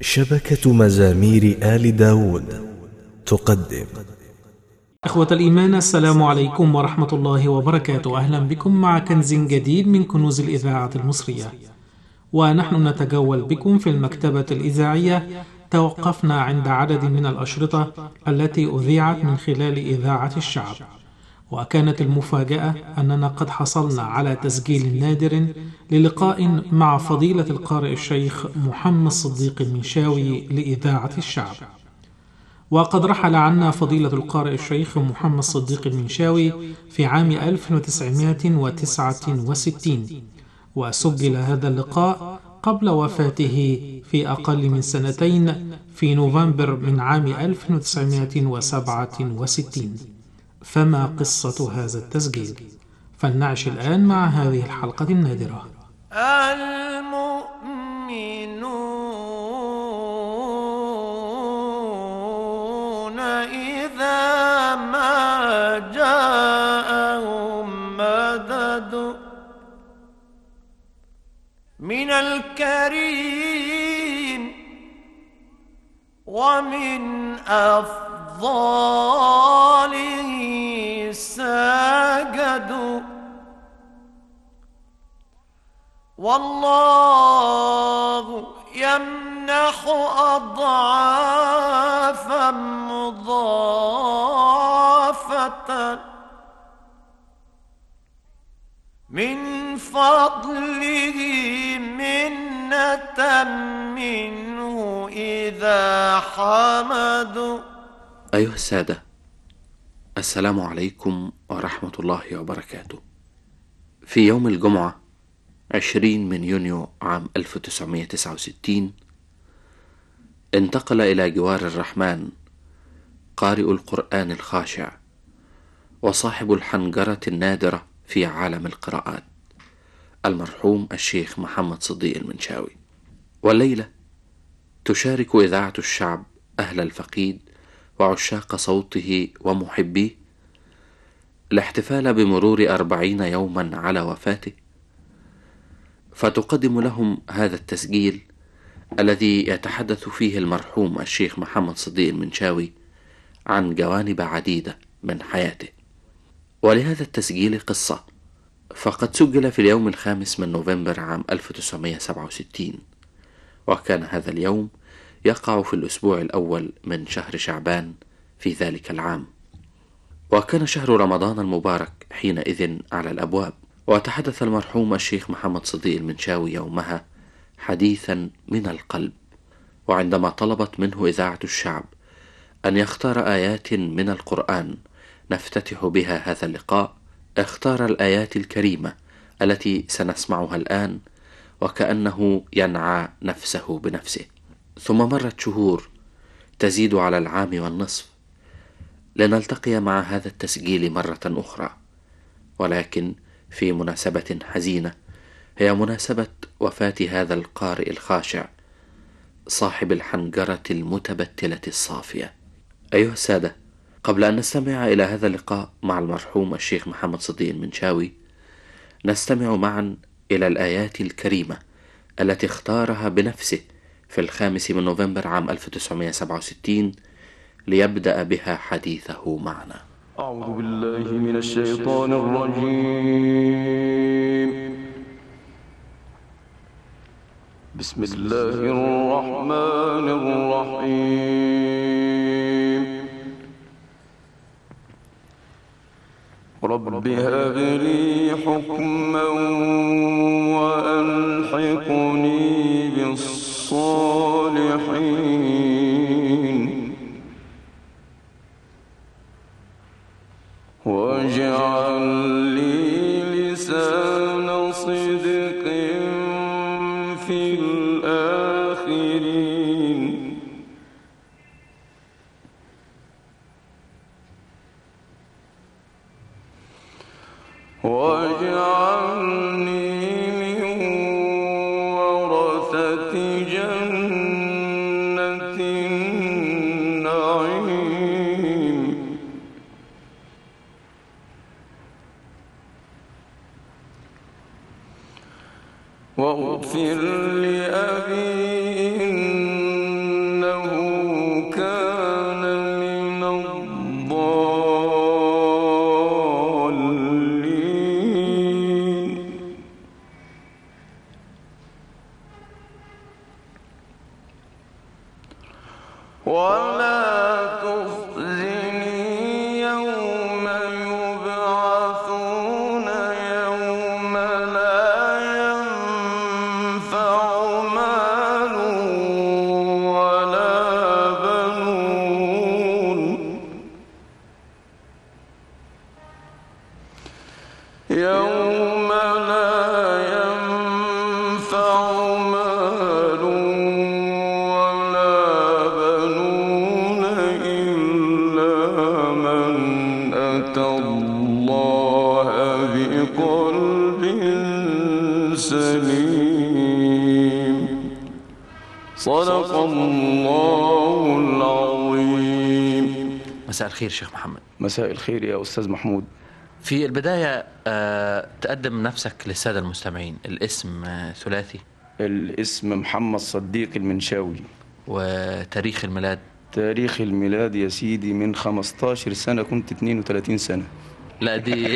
شبكة مزامير آل داود تقدم إخوة الإيمان السلام عليكم ورحمة الله وبركاته أهلا بكم مع كنز جديد من كنوز الإذاعة المصرية ونحن نتجول بكم في المكتبة الإذاعية توقفنا عند عدد من الأشرطة التي أذيعت من خلال إذاعة الشعب وكانت المفاجأة أننا قد حصلنا على تسجيل نادر للقاء مع فضيلة القارئ الشيخ محمد صديق المنشاوي لإذاعة الشعب وقد رحل عنا فضيلة القارئ الشيخ محمد صديق المنشاوي في عام 1969 وسجل هذا اللقاء قبل وفاته في أقل من سنتين في نوفمبر من عام 1967 فما قصة هذا التسجيل؟ فلنعش الآن مع هذه الحلقة النادرة المؤمنون إذا ما جاءهم مدد من الكريم ومن أفضاله ساجدوا والله يمنح أضعافا مضافة من فضله منة منه إذا حمدوا أيها السادة السلام عليكم ورحمة الله وبركاته في يوم الجمعة عشرين من يونيو عام 1969 انتقل إلى جوار الرحمن قارئ القرآن الخاشع وصاحب الحنجرة النادرة في عالم القراءات المرحوم الشيخ محمد صديق المنشاوي والليلة تشارك إذاعة الشعب أهل الفقيد وعشاق صوته ومحبيه الاحتفال بمرور أربعين يوما على وفاته فتقدم لهم هذا التسجيل الذي يتحدث فيه المرحوم الشيخ محمد صديق المنشاوي عن جوانب عديدة من حياته ولهذا التسجيل قصة فقد سجل في اليوم الخامس من نوفمبر عام 1967 وكان هذا اليوم يقع في الأسبوع الأول من شهر شعبان في ذلك العام وكان شهر رمضان المبارك حينئذ على الأبواب وتحدث المرحوم الشيخ محمد صديق المنشاوي يومها حديثا من القلب وعندما طلبت منه إذاعة الشعب أن يختار آيات من القرآن نفتتح بها هذا اللقاء اختار الآيات الكريمة التي سنسمعها الآن وكأنه ينعى نفسه بنفسه ثم مرت شهور تزيد على العام والنصف لنلتقي مع هذا التسجيل مرة أخرى ولكن في مناسبة حزينة هي مناسبة وفاة هذا القارئ الخاشع صاحب الحنجرة المتبتلة الصافية أيها السادة قبل أن نستمع إلى هذا اللقاء مع المرحوم الشيخ محمد صديق المنشاوي نستمع معا إلى الآيات الكريمة التي اختارها بنفسه في الخامس من نوفمبر عام 1967 ليبدأ بها حديثه معنا أعوذ بالله من الشيطان الرجيم بسم الله الرحمن الرحيم رب هب لي حكما وألحقني بالصالحين واجعل لي لسان صدق في الآخرين واجعلني من ورثة جنة النعيم واغفر لأبي ولا تخزني يوم يبعثون يوم لا ينفع مال ولا بنون يوم لا ينفع مال ولا بنون إلا من أتى الله بقلب سليم صدق الله العظيم مساء الخير شيخ محمد مساء الخير يا أستاذ محمود في البداية آه، تقدم نفسك للسادة المستمعين الاسم آه، ثلاثي الاسم محمد صديق المنشاوي وتاريخ الميلاد تاريخ الميلاد يا سيدي من 15 سنة كنت 32 سنة لا دي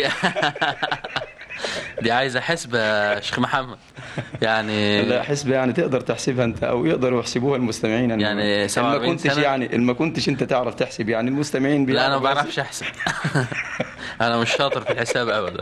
دي عايزة حسبة يا شيخ محمد يعني لا حسب يعني تقدر تحسبها انت او يقدروا يحسبوها المستمعين أنا يعني إن ما 47 كنتش سنة؟ يعني إن ما كنتش انت تعرف تحسب يعني المستمعين لا انا ما بيعرفوا بعرفش احسب انا مش شاطر في الحساب ابدا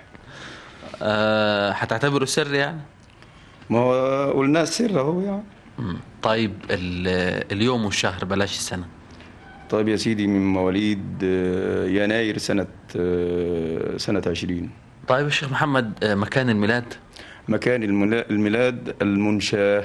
أه هتعتبره سر يعني ما هو قلنا السر اهو يعني مم. طيب ال- اليوم والشهر بلاش السنة طيب يا سيدي من مواليد آه، يناير سنة آه، سنة 20 طيب يا شيخ محمد آه، مكان الميلاد مكان الملا- الميلاد المنشاة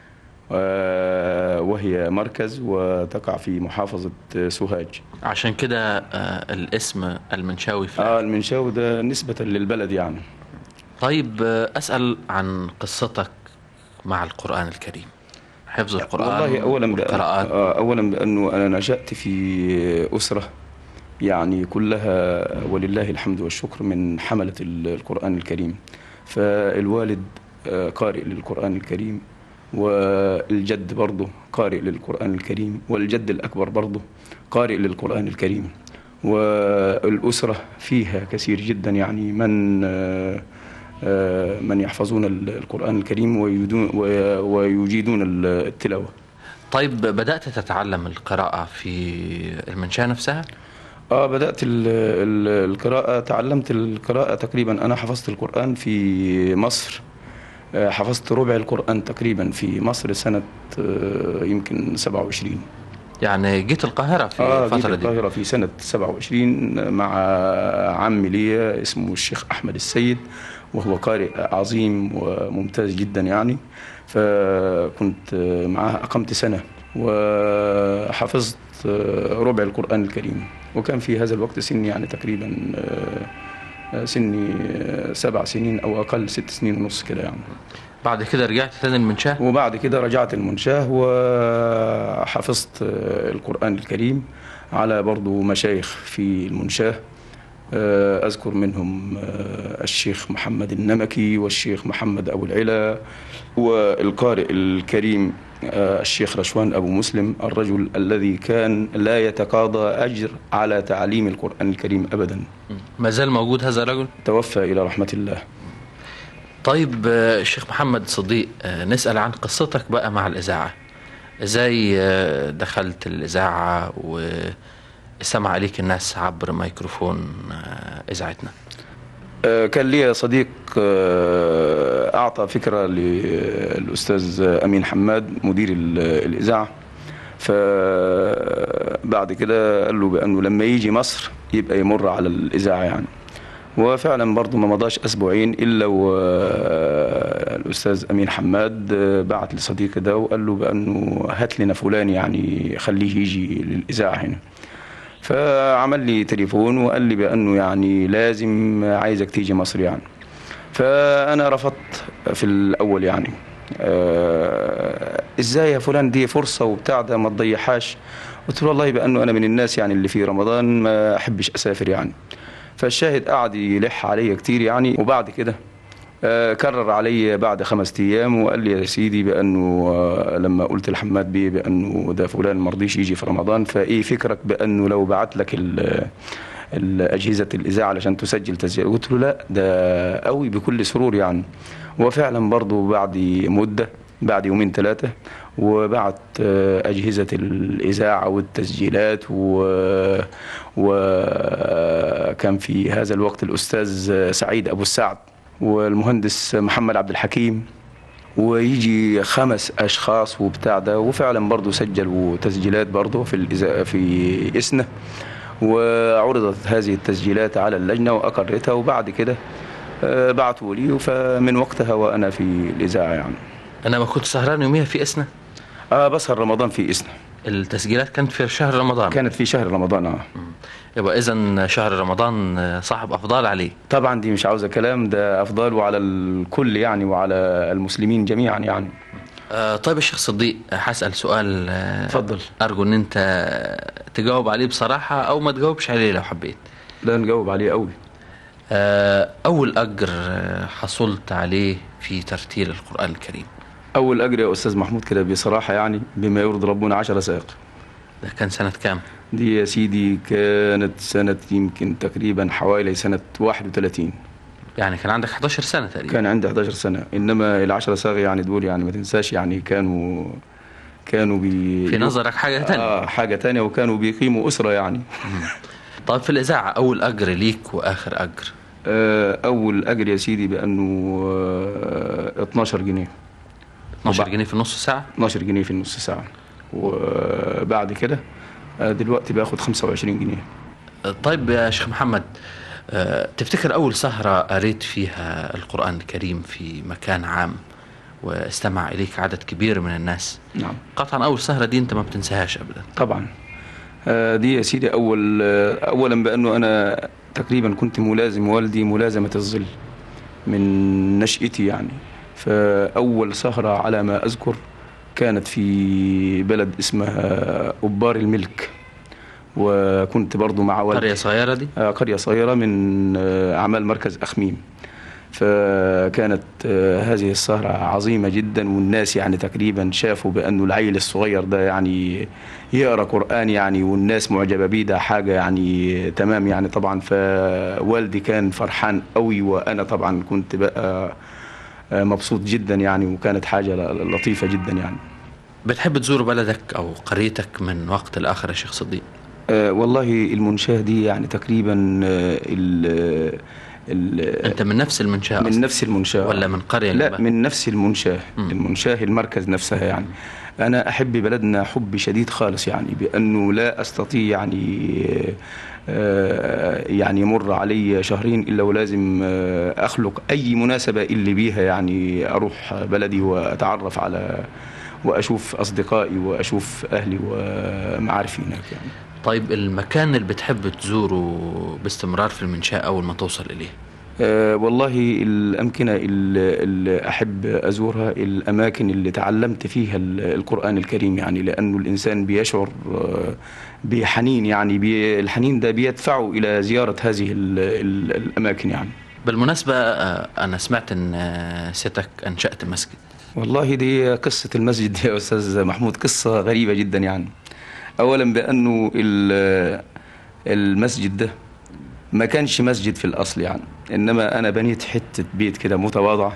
آه، وهي مركز وتقع في محافظة آه، سوهاج عشان كده آه، الاسم المنشاوي في اه المنشاوي ده نسبة للبلد يعني طيب آه، أسأل عن قصتك مع القرآن الكريم حفظ القرآن والله اولا بأن والقراءات آه، اولا بانه انا نشات في اسره يعني كلها ولله الحمد والشكر من حمله ال- القران الكريم فالوالد آه، قارئ للقران الكريم والجد برضه قارئ للقران الكريم والجد الاكبر برضه قارئ للقران الكريم والاسره فيها كثير جدا يعني من آه، آه، من يحفظون ال- القرآن الكريم ويدون- وي- ويجيدون ال- التلاوة طيب بدأت تتعلم القراءة في المنشاة نفسها اه بدأت ال ال القراءة تعلمت القراءة تقريبا أنا حفظت القرآن في مصر آه، حفظت ربع القرآن تقريبا في مصر سنة آه، يمكن 27 يعني جيت القاهرة في اه جيت الفترة دي القاهرة في سنة 27 مع عمي ليا اسمه الشيخ أحمد السيد وهو قارئ عظيم وممتاز جدا يعني فكنت معاه أقمت سنة وحفظت ربع القرآن الكريم وكان في هذا الوقت سني يعني تقريبا سني سبع سنين أو أقل ست سنين ونص كده يعني بعد كده رجعت تاني المنشاة وبعد كده رجعت المنشاه وحفظت القرآن الكريم على برضو مشايخ في المنشاه أذكر منهم الشيخ محمد النمكي والشيخ محمد أبو العلا والقارئ الكريم الشيخ رشوان أبو مسلم الرجل الذي كان لا يتقاضى أجر على تعليم القرآن الكريم أبدا ما زال موجود هذا الرجل توفى إلى رحمة الله طيب آه، الشيخ محمد صديق آه، نسأل عن قصتك بقى مع الإذاعة ازاي آه، دخلت الإذاعة وسمع عليك الناس عبر ميكروفون آه، إذاعتنا آه، كان لي صديق آه، أعطى فكرة للأستاذ أمين حماد مدير ال- الإذاعة فبعد كده قال له بأنه لما يجي مصر يبقى يمر على الإذاعة يعني وفعلا برضه ما مضاش أسبوعين إلا والأستاذ أمين حماد آه، بعت لصديقي ده وقال له بأنه هات لنا فلان يعني خليه يجي للإذاعة هنا فعمل لي تليفون وقال لي بأنه يعني لازم عايزك تيجي مصر يعني فأنا رفضت في الأول يعني آه ازاي يا فلان دي فرصة وبتاع ده ما تضيعهاش قلت له والله بأنه أنا من الناس يعني اللي في رمضان ما أحبش أسافر يعني فالشاهد قعد يلح عليا كتير يعني وبعد كده آه، كرر علي بعد خمس ايام وقال لي يا سيدي بانه آه، لما قلت لحماد بيه بانه ده فلان ما رضيش يجي في رمضان فايه فكرك بانه لو بعت لك ال- الاجهزه الاذاعه علشان تسجل تسجيل قلت له لا ده قوي بكل سرور يعني وفعلا برضه بعد مده بعد يومين ثلاثة وبعت آه، أجهزة الإذاعة والتسجيلات و... وكان في هذا الوقت الأستاذ سعيد أبو السعد والمهندس محمد عبد الحكيم ويجي خمس اشخاص وبتاع ده وفعلا برضه سجلوا تسجيلات برضه في الإذا- في اسنا وعرضت هذه التسجيلات على اللجنه واقرتها وبعد كده آه، بعتوا لي فمن وقتها وانا في الاذاعه يعني انا ما كنت سهران يوميها في اسنا اه بسهر رمضان في اسنا التسجيلات كانت في شهر رمضان كانت في شهر رمضان اه يبقى اذا شهر رمضان صاحب افضال عليه طبعا دي مش عاوزه كلام ده افضل وعلى الكل يعني وعلى المسلمين جميعا يعني آه طيب يا شيخ صديق هسأل سؤال آه، اتفضل. أرجو إن أنت تجاوب عليه بصراحة أو ما تجاوبش عليه لو حبيت لا نجاوب عليه قوي آه أول أجر آه، حصلت عليه في ترتيل القرآن الكريم اول اجر يا استاذ محمود كده بصراحه يعني بما يرضي ربنا عشر ساق ده كان سنة كام؟ دي يا سيدي كانت سنة يمكن تقريبا حوالي سنة 31 يعني كان عندك 11 سنة تقريبا كان عندي 11 سنة إنما العشرة صاغ يعني دول يعني ما تنساش يعني كانوا كانوا بي في نظرك حاجة تانية آه حاجة تانية وكانوا بيقيموا أسرة يعني طيب في الإذاعة أول أجر ليك وآخر أجر آه أول أجر يا سيدي بأنه آه 12 جنيه 12 وبعد- جنيه في نص ساعة 12 جنيه في النص ساعة وبعد كده آه دلوقتي باخد 25 جنيه آه، طيب يا شيخ محمد آه، تفتكر أول سهرة قريت فيها القرآن الكريم في مكان عام واستمع إليك عدد كبير من الناس نعم قطعا أول سهرة دي أنت ما بتنساهاش أبدا طبعا آه، دي يا سيدي اول آه، اولا بانه انا تقريبا كنت ملازم والدي ملازمه الظل من نشأتي يعني فاول سهره على ما اذكر كانت في بلد اسمها أبار الملك وكنت برضو مع والدي قرية صغيرة دي آه، قرية صغيرة من آه، أعمال مركز أخميم فكانت آه، هذه السهرة عظيمة جدا والناس يعني تقريبا شافوا بأنه العيل الصغير ده يعني يقرأ قرآن يعني والناس معجبة بيه ده حاجة يعني تمام يعني طبعا فوالدي كان فرحان قوي وأنا طبعا كنت بقى آه، مبسوط جدا يعني وكانت حاجة ل- لطيفة جدا يعني بتحب تزور بلدك أو قريتك من وقت لآخر يا شيخ صديق آه، والله المنشاه دي يعني تقريبا آه، ال ال أنت من نفس المنشأة من أصلاً. نفس المنشاه ولا من قرية لا جنبها؟ من نفس المنشاه مم. المنشاه المركز نفسها يعني انا احب بلدنا حب شديد خالص يعني بانه لا استطيع يعني آه، يعني يمر علي شهرين الا ولازم آه، اخلق اي مناسبه اللي بيها يعني اروح بلدي واتعرف على واشوف اصدقائي واشوف اهلي ومعارفي هناك يعني طيب المكان اللي بتحب تزوره باستمرار في المنشأة أول ما توصل إليه أه والله الأمكنة اللي اللي أحب أزورها الأماكن اللي تعلمت فيها ال- القرآن الكريم يعني لأنه الإنسان بيشعر آه، بحنين يعني بي الحنين ده بيدفعه إلى زيارة هذه ال ال الأماكن يعني بالمناسبة آه، أنا سمعت أن آه، سيادتك أنشأت مسجد والله دي قصة المسجد دي يا أستاذ محمود قصة غريبة جدا يعني أولا بأنه ال- المسجد ده ما كانش مسجد في الأصل يعني إنما أنا بنيت حتة بيت كده متواضع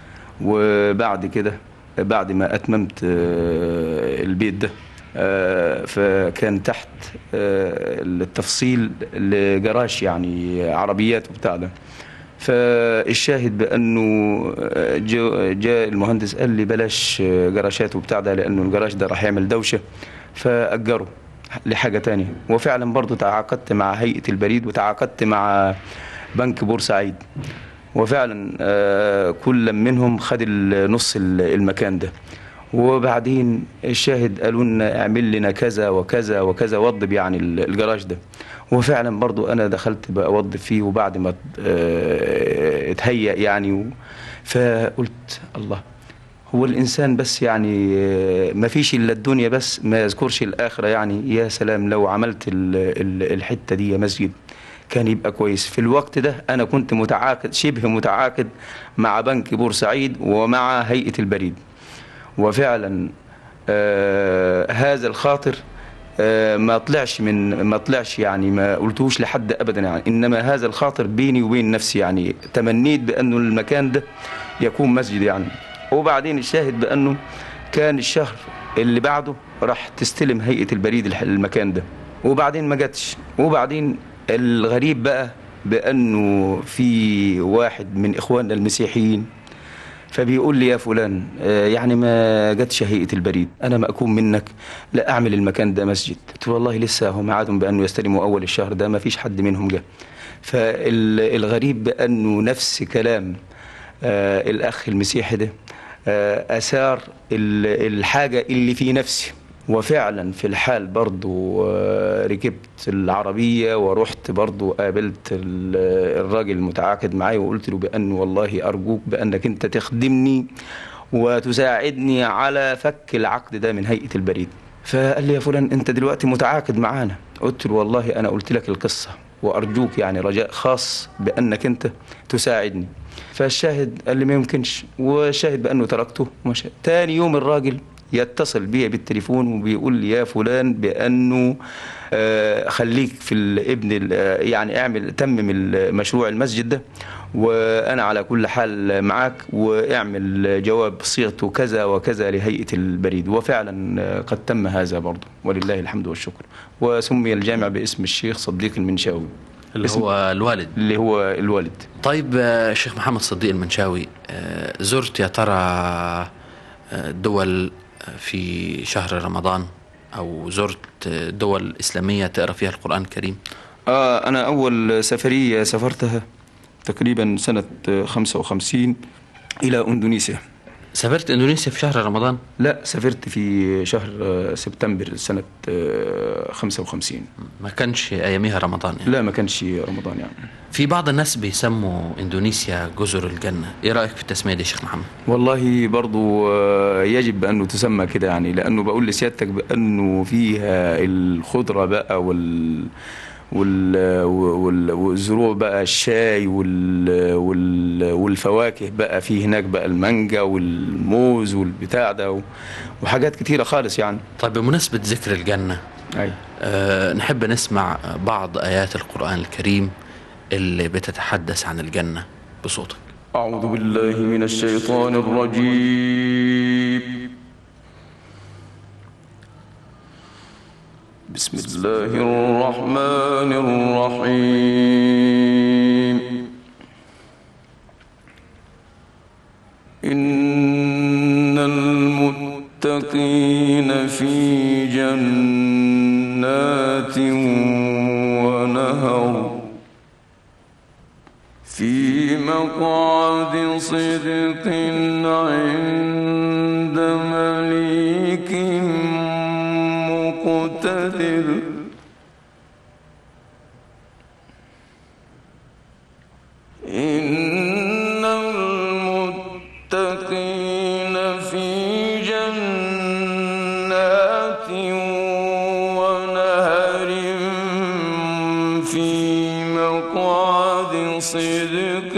وبعد كده بعد ما أتممت آه، البيت ده آه، فكان تحت آه، التفصيل لجراج يعني عربيات وبتاع ده فالشاهد بانه جو- جاء المهندس قال لي بلاش جراشات وبتاع ده لانه الجراج ده راح يعمل دوشه فاجره لحاجه تانية وفعلا برضو تعاقدت مع هيئه البريد وتعاقدت مع بنك بورسعيد وفعلا آه، كل منهم خد ال- نص ال- المكان ده وبعدين الشاهد قالوا لنا اعمل لنا كذا وكذا وكذا وضب يعني ال- الجراج ده وفعلا برضو انا دخلت بوظف فيه وبعد ما آه، اتهيأ يعني و- فقلت الله هو الانسان بس يعني آه، ما فيش الا الدنيا بس ما يذكرش الاخره يعني يا سلام لو عملت ال- ال- الحته دي مسجد كان يبقى كويس في الوقت ده انا كنت متعاقد شبه متعاقد مع بنك بورسعيد ومع هيئه البريد وفعلا آه هذا الخاطر آه ما طلعش من ما طلعش يعني ما قلتوش لحد ابدا يعني انما هذا الخاطر بيني وبين نفسي يعني تمنيت بانه المكان ده يكون مسجد يعني وبعدين الشاهد بانه كان الشهر اللي بعده راح تستلم هيئه البريد الح- المكان ده وبعدين ما جاتش وبعدين الغريب بقى بانه في واحد من اخواننا المسيحيين فبيقول لي يا فلان آه، يعني ما جاتش هيئه البريد انا مأكوم منك لا اعمل المكان ده مسجد قلت له والله لسه هم عادهم بانه يستلموا اول الشهر ده ما فيش حد منهم جه فالغريب بانه نفس كلام آه، الاخ المسيحي ده آه، اثار ال- الحاجه اللي في نفسي وفعلا في الحال برضو آه، ركبت العربية ورحت برضو قابلت ال- الراجل المتعاقد معي وقلت له بأنه والله أرجوك بأنك أنت تخدمني وتساعدني على فك العقد ده من هيئة البريد فقال لي يا فلان أنت دلوقتي متعاقد معانا قلت له والله أنا قلت لك القصة وأرجوك يعني رجاء خاص بأنك أنت تساعدني فالشاهد قال لي ما يمكنش والشاهد بأنه تركته ومشى تاني يوم الراجل يتصل بي بالتليفون وبيقول لي يا فلان بانه آه، خليك في الابن ال- آه، يعني اعمل تمم المشروع المسجد ده وانا على كل حال معاك واعمل جواب صيغته كذا وكذا لهيئه البريد وفعلا آه، قد تم هذا برضه ولله الحمد والشكر وسمي الجامع باسم الشيخ صديق المنشاوي اللي اسم- هو الوالد اللي هو الوالد طيب آه، شيخ محمد صديق المنشاوي آه، زرت يا ترى آه، دول آه، في شهر رمضان او زرت آه، دول اسلاميه تقرا فيها القران الكريم آه أنا أول سفرية سافرتها تقريبا سنة آه، 55 إلى أندونيسيا سافرت اندونيسيا في شهر رمضان لا سافرت في شهر آه، سبتمبر سنة آه، 55 ما كانش اياميها رمضان يعني. لا ما كانش رمضان يعني في بعض الناس بيسموا اندونيسيا جزر الجنه ايه رايك في التسميه دي يا شيخ محمد والله برضو آه، يجب بأنه تسمى كده يعني لأنه بقول لسيادتك بأنه فيها الخضرة بقى وال وال وال- والزروع بقى الشاي وال وال والفواكه بقى في هناك بقى المانجا والموز والبتاع ده و- وحاجات كتيرة خالص يعني طيب بمناسبه ذكر الجنه أي أه نحب نسمع بعض ايات القران الكريم اللي بتتحدث عن الجنه بصوتك أعوذ بالله من الشيطان الرجيم بسم الله الرحمن الرحيم إن المتقين في جنات ونهر في مقعد صدق عند مليك مقتدر إن المتقين في جنات ونهر في مقعد صدق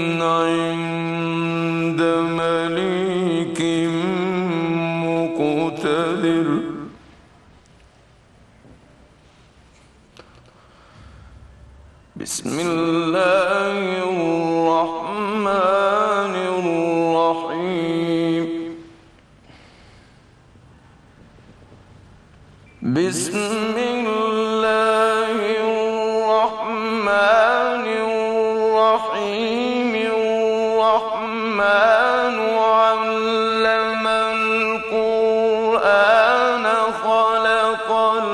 عند مليك مقتدر بسم الله الرحمن الرحيم بسم الله الرحمن الرحيم الرحمن علم القرآن خلق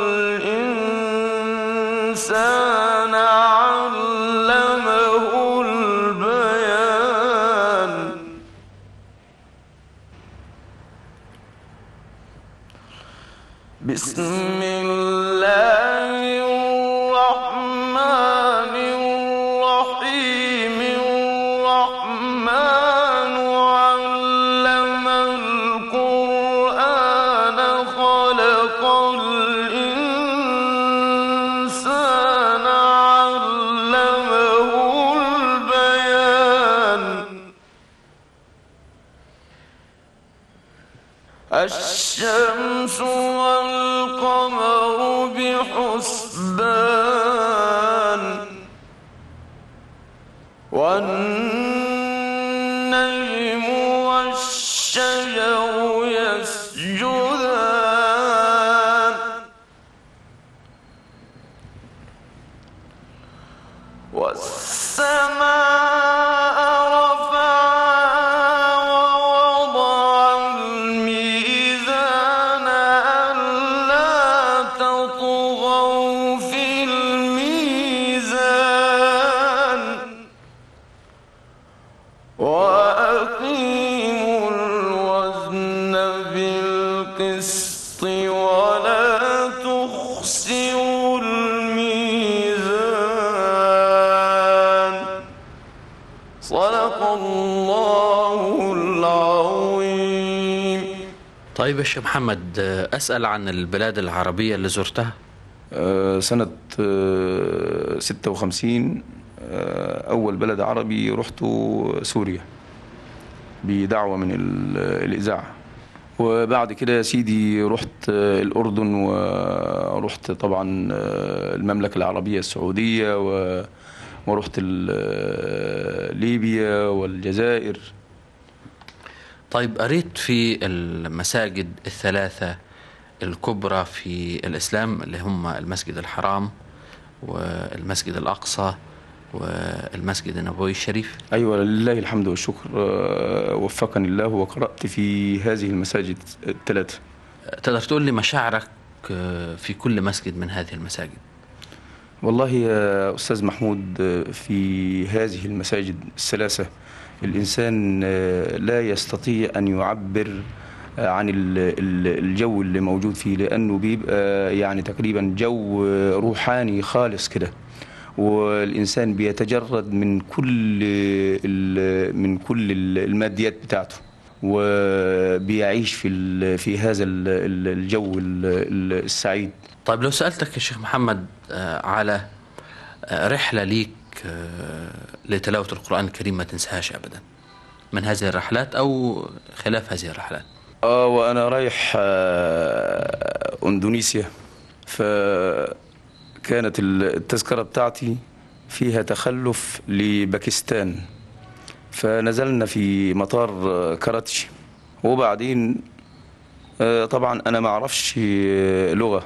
الإنسان علمه البيان بسم الله الرحمن الرحيم الرحمن علم القرآن خلق الإنسان علمه البيان الشمس والقمر بحسبان والنجم والشجر طيب يا شيخ محمد آه، أسأل عن البلاد العربية اللي زرتها آه، سنة آه، 56 آه، أول بلد عربي رحته سوريا بدعوة من ال- الإذاعة وبعد كده يا سيدي رحت آه، الأردن ورحت طبعا آه، المملكة العربية السعودية و- ورحت ال- آه، ليبيا والجزائر طيب قريت في المساجد الثلاثة الكبرى في الإسلام اللي هم المسجد الحرام والمسجد الأقصى والمسجد النبوي الشريف أيوة لله الحمد والشكر آه، وفقني الله وقرأت في هذه المساجد الثلاثة تقدر تقول لي مشاعرك آه، في كل مسجد من هذه المساجد والله يا أستاذ محمود في هذه المساجد الثلاثة الإنسان لا يستطيع أن يعبر عن ال- ال- الجو اللي موجود فيه لأنه بيبقى يعني تقريبا جو روحاني خالص كده والإنسان بيتجرد من كل ال- من كل ال- الماديات بتاعته وبيعيش في ال- في هذا ال- ال- الجو ال- ال- السعيد طيب لو سألتك يا شيخ محمد آه، على آه، رحلة ليك آه، لتلاوة القرآن الكريم ما تنساهاش أبدا من هذه الرحلات أو خلاف هذه الرحلات اه وانا رايح آه، اندونيسيا فكانت التذكره بتاعتي فيها تخلف لباكستان فنزلنا في مطار آه، كراتشي وبعدين آه، طبعا انا ما اعرفش آه، لغه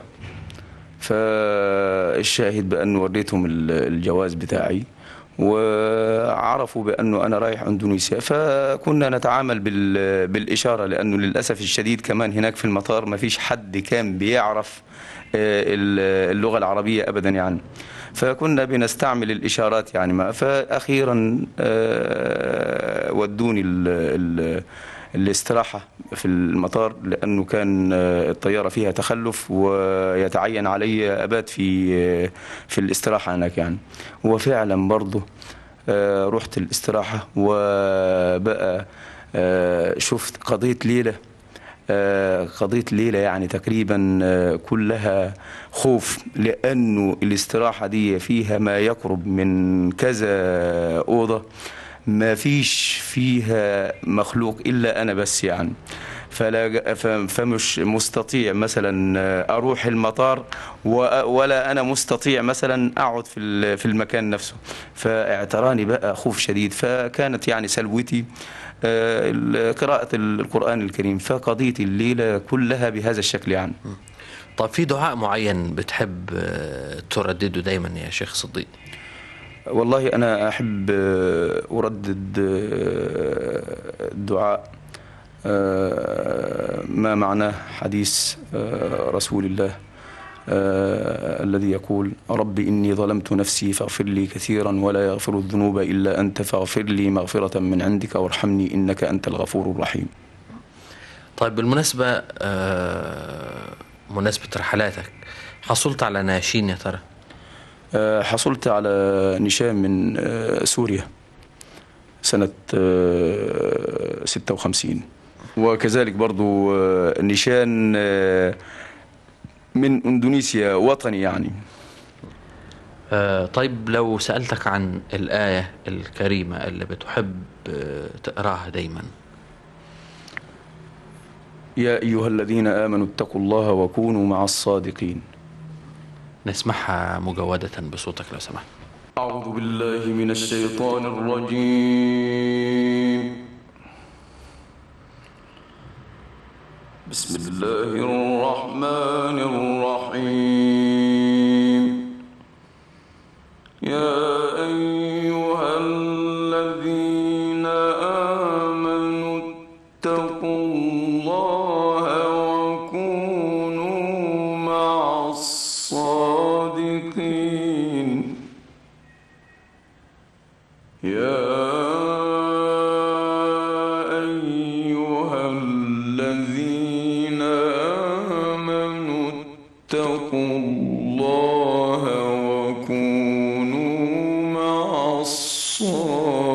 فالشاهد بأنه وريتهم ال- الجواز بتاعي وعرفوا بأنه أنا رايح أندونيسيا فكنا نتعامل بال- بالإشارة لأنه للأسف الشديد كمان هناك في المطار ما فيش حد كان بيعرف آه، ال- اللغة العربية أبدا يعني فكنا بنستعمل الإشارات يعني ما فأخيرا آه، ودوني ال- ال- الاستراحة في المطار لأنه كان آه، الطيارة فيها تخلف ويتعين علي أبات في آه، في الاستراحة هناك يعني وفعلا برضه آه، رحت الاستراحة وبقى آه، شفت قضيت ليلة آه، قضيت ليلة يعني تقريبا آه، كلها خوف لأنه الاستراحة دي فيها ما يقرب من كذا أوضة ما فيش فيها مخلوق إلا أنا بس يعني فلا ف- فمش مستطيع مثلا اروح المطار و- ولا انا مستطيع مثلا اقعد في ال- في المكان نفسه فاعتراني بقى خوف شديد فكانت يعني سلوتي آه، ال- قراءة القرآن الكريم فقضيت الليلة كلها بهذا الشكل يعني طيب في دعاء معين بتحب آه، تردده دايما يا شيخ صديق والله أنا أحب آه، أردد آه، الدعاء آه، ما معناه حديث آه، رسول الله آه، الذي يقول رب إني ظلمت نفسي فاغفر لي كثيرا ولا يغفر الذنوب إلا أنت فاغفر لي مغفرة من عندك وارحمني إنك أنت الغفور الرحيم طيب بالمناسبة آه، مناسبة رحلاتك حصلت على ناشين يا ترى آه، حصلت على نشان من آه، سوريا سنة آه، 56 وكذلك برضو آه، نشان آه، من اندونيسيا وطني يعني آه، طيب لو سألتك عن الآية الكريمة اللي بتحب آه، تقراها دايما يا ايها الذين امنوا اتقوا الله وكونوا مع الصادقين نسمعها مجودة بصوتك لو سمحت أعوذ بالله من الشيطان الرجيم بسم الله الرحمن الرحيم يا أيها الذين آمنوا اتقوا الله وكونوا مع الصادقين يا أيها الذين آمنوا اتقوا الله وكونوا مع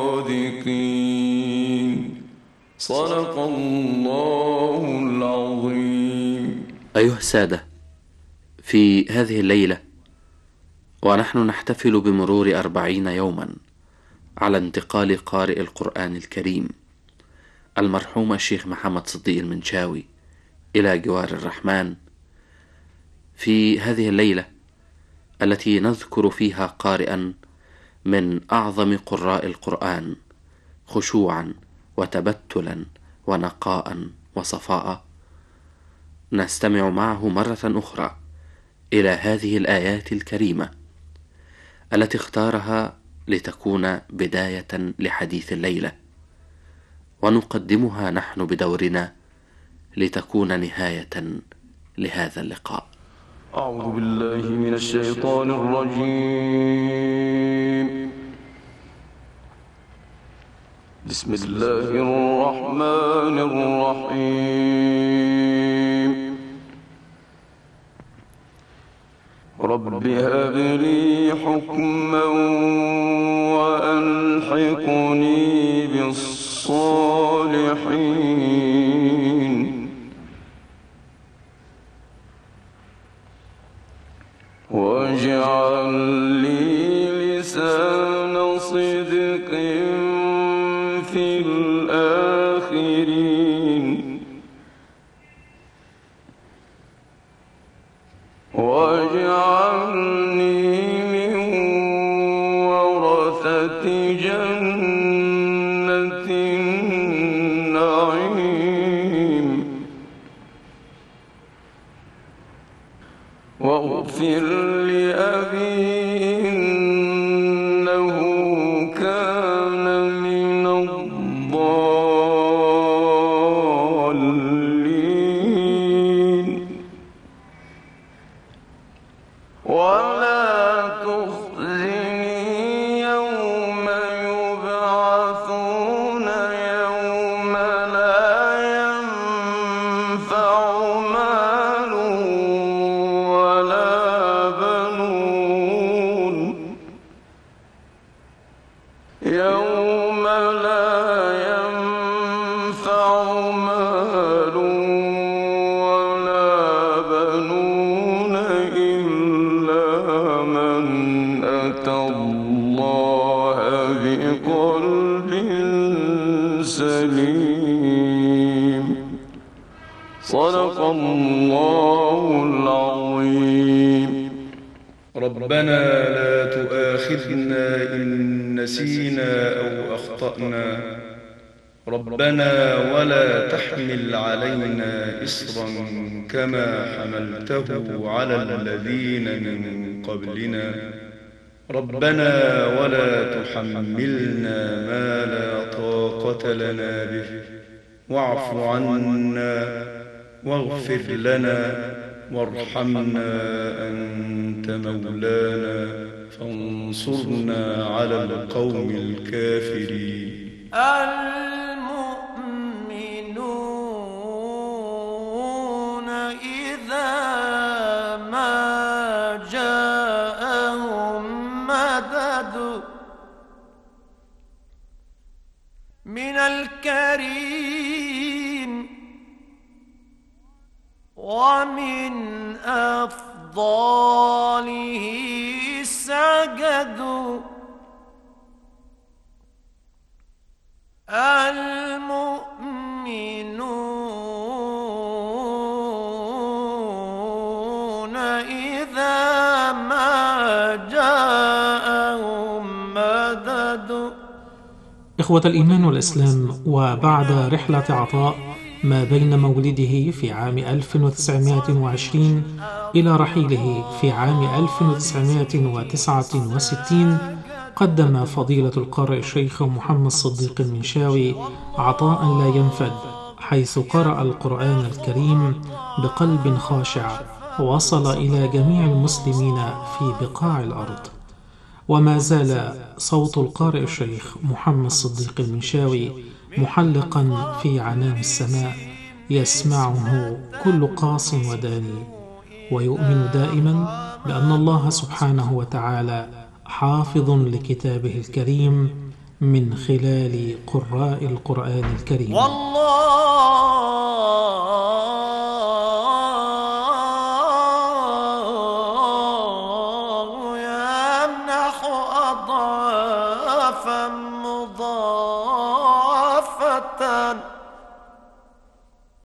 الصادقين صدق الله العظيم أيها السادة في هذه الليلة ونحن نحتفل بمرور أربعين يوما على انتقال قارئ القرآن الكريم المرحوم الشيخ محمد صديق المنشاوي إلى جوار الرحمن في هذه الليلة التي نذكر فيها قارئا من أعظم قراء القرآن خشوعا وتبتلا ونقاء وصفاء نستمع معه مرة أخرى إلى هذه الآيات الكريمة التي اختارها لتكون بداية لحديث الليلة ونقدمها نحن بدورنا لتكون نهاية لهذا اللقاء أعوذ بالله من الشيطان الرجيم بسم الله الرحمن الرحيم رب هب لي حكما وألحقني بالصالحين واجعل لي لسان صدق في الآخرين واجعلني من ورثة جنة النعيم واغفر لأبي إنه كان من الضالين ولا تخزني يوم يبعثون يوم لا ينفع مال ولا بنون يوم لا ينفع مال ولا بنون إلا من أتى الله بقلب سليم صدق الله العظيم ربنا لا تؤاخذنا إن نسينا أو أخطأنا ربنا ولا تحمل علينا إصرا كما حملته على الذين من قبلنا ربنا ولا تحملنا ما لا طاقة لنا به واعف عنا واغفر لنا وارحمنا أنت مولانا فانصرنا على القوم الكافرين المؤمنون إذا ما جاءهم مدد من الكريم ومن أفضاله سجدوا المؤمنون إذا ما جاءهم مدد إخوة الإيمان والإسلام وبعد رحلة عطاء ما بين مولده في عام 1920 إلى رحيله في عام 1969 قدم فضيلة القارئ الشيخ محمد صديق المنشاوي عطاء لا ينفد حيث قرأ القرآن الكريم بقلب خاشع وصل إلى جميع المسلمين في بقاع الأرض وما زال صوت القارئ الشيخ محمد صديق المنشاوي محلقا في عنان السماء يسمعه كل قاص وداني ويؤمن دائما بأن الله سبحانه وتعالى حافظ لكتابه الكريم من خلال قراء القرآن الكريم والله أضعافا مضاعفة